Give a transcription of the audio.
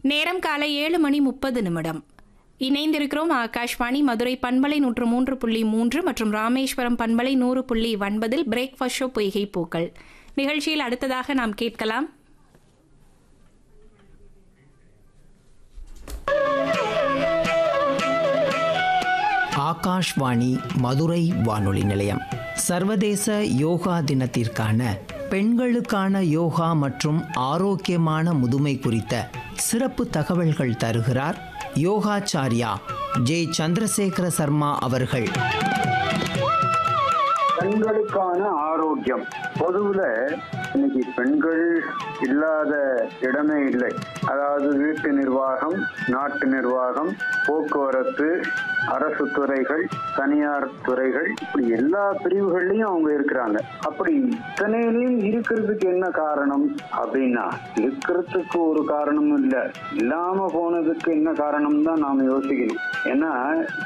நேரம் காலை ஏழு மணி முப்பது நிமிடம் இணைந்திருக்கிறோம் ஆகாஷ்வாணி மதுரை பண்பலை நூற்று மூன்று புள்ளி மூன்று மற்றும் ராமேஸ்வரம் பண்பலை நூறு புள்ளி ஒன்பதில் பிரேக்ஃபாஸ்ட் ஷோ பொய்கை பூக்கள் நிகழ்ச்சியில் அடுத்ததாக நாம் கேட்கலாம் ஆகாஷ்வாணி மதுரை வானொலி நிலையம் சர்வதேச யோகா தினத்திற்கான பெண்களுக்கான யோகா மற்றும் ஆரோக்கியமான முதுமை குறித்த சிறப்பு தகவல்கள் தருகிறார் யோகாச்சாரியா ஜே சந்திரசேகர சர்மா அவர்கள் பெண்களுக்கான ஆரோக்கியம் பொதுவுல இன்னைக்கு பெண்கள் இல்லாத இடமே இல்லை அதாவது வீட்டு நிர்வாகம் நாட்டு நிர்வாகம் போக்குவரத்து அரசு துறைகள் தனியார் துறைகள் இப்படி எல்லா பிரிவுகள்லயும் அவங்க இருக்கிறாங்க அப்படி இத்தனையிலையும் இருக்கிறதுக்கு என்ன காரணம் அப்படின்னா இருக்கிறதுக்கு ஒரு காரணமும் இல்ல இல்லாம போனதுக்கு என்ன காரணம் தான் நாம யோசிக்கணும் ஏன்னா